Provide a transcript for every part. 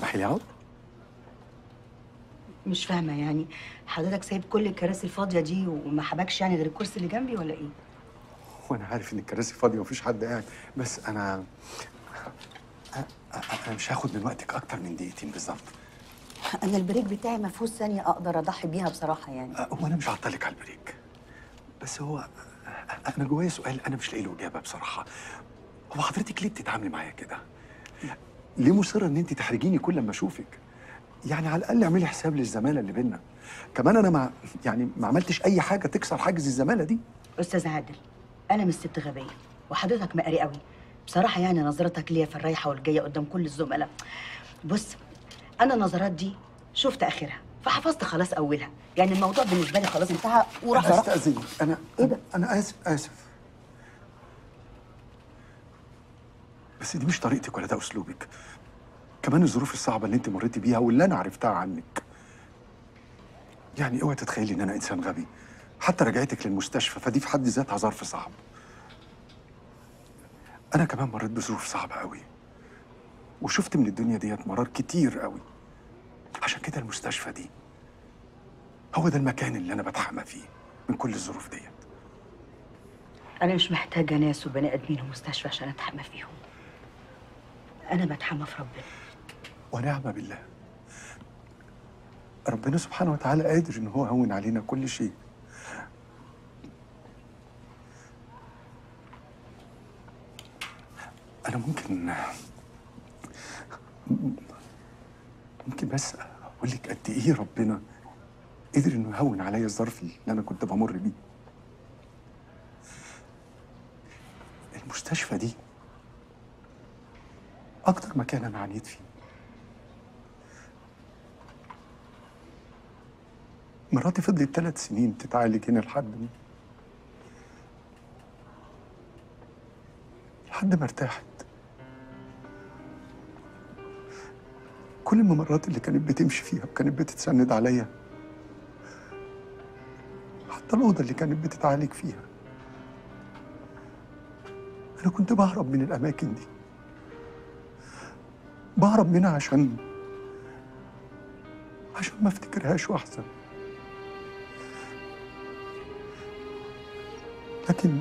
تسمحي لي اقعد مش فاهمه يعني حضرتك سايب كل الكراسي الفاضيه دي وما حبكش يعني غير الكرسي اللي جنبي ولا ايه وانا عارف ان الكراسي فاضيه ومفيش حد قاعد بس انا أ- أ- انا مش هاخد من وقتك اكتر من دقيقتين بالظبط انا البريك بتاعي ما فيهوش ثانيه اقدر اضحي بيها بصراحه يعني أ- وانا مش هعطلك على البريك بس هو أ- انا جوايا سؤال انا مش لاقي له اجابه بصراحه هو حضرتك ليه بتتعاملي معايا كده ليه مصره ان انت تحرجيني كل ما اشوفك يعني على الاقل اعملي حساب للزماله اللي بينا كمان انا ما يعني ما عملتش اي حاجه تكسر حاجز الزماله دي استاذ عادل انا مش ست غبيه وحضرتك مقري قوي بصراحه يعني نظرتك ليا في الرايحه والجايه قدام كل الزملاء بص انا النظرات دي شفت اخرها فحفظت خلاص اولها يعني الموضوع بالنسبه لي خلاص انتهى وراح انا ضربت استاذنك انا إيه ده؟ انا اسف اسف بس دي مش طريقتك ولا ده اسلوبك كمان الظروف الصعبه اللي انت مريتي بيها واللي انا عرفتها عنك يعني اوعي تتخيلي ان انا انسان غبي حتى رجعتك للمستشفى فدي في حد ذاتها ظرف صعب انا كمان مريت بظروف صعبه قوي وشفت من الدنيا ديت مرار كتير قوي عشان كده المستشفى دي هو ده المكان اللي انا بتحمى فيه من كل الظروف ديت انا مش محتاجه ناس وبني ادمين ومستشفى عشان اتحمى فيهم انا بتحمى في ربنا ونعم بالله ربنا سبحانه وتعالى قادر ان هو يهون علينا كل شيء انا ممكن ممكن بس اقول لك قد ايه ربنا قدر انه يهون عليا الظرف اللي انا كنت بمر بيه المستشفى دي اكتر مكان انا عانيت فيه مراتي فضلت ثلاث سنين تتعالج هنا لحد ما لحد ما ارتاحت كل الممرات اللي كانت بتمشي فيها وكانت بتتسند عليا حتى الأوضة اللي كانت بتتعالج فيها أنا كنت بهرب من الأماكن دي بهرب منها عشان عشان ما افتكرهاش واحسن لكن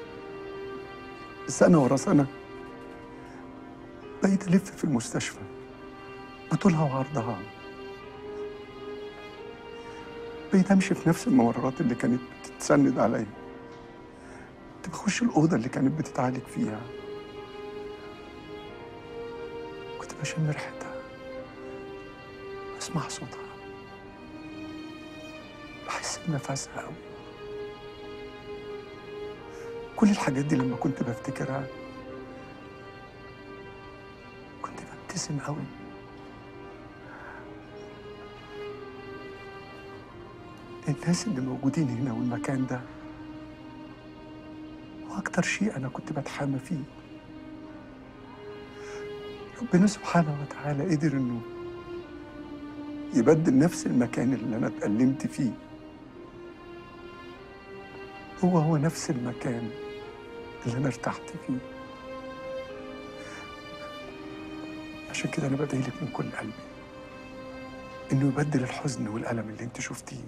سنة ورا سنة بقيت ألف في المستشفى بطولها وعرضها بقيت أمشي في نفس الممرات اللي كانت بتتسند عليا كنت بخش الأوضة اللي كانت بتتعالج فيها كنت بشم ريحتها أسمع صوتها بحس بنفسها أوي كل الحاجات دي لما كنت بفتكرها كنت ببتسم قوي الناس اللي موجودين هنا والمكان ده هو أكتر شيء أنا كنت بتحامى فيه ربنا سبحانه وتعالى قدر إنه يبدل نفس المكان اللي أنا اتألمت فيه هو هو نفس المكان اللي أنا ارتحت فيه عشان كده أنا بدعي لك من كل قلبي إنه يبدل الحزن والألم اللي أنت شفتيه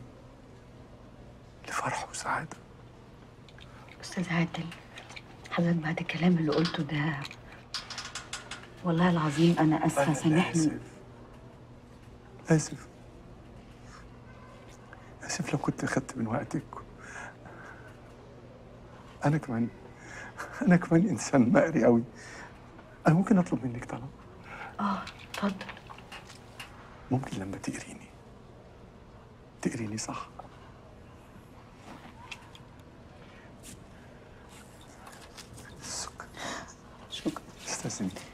لفرح وسعادة استاذ عادل حضرتك بعد الكلام اللي قلته ده والله العظيم انا اسفه أنا سامحني آسف آسف آسف لو كنت أخدت من وقتك أنا كمان أنا كمان إنسان مقري أوي أنا ممكن أطلب منك طلب اه اتفضل ممكن لما تقريني تقريني صح السكر شكرا استاذنك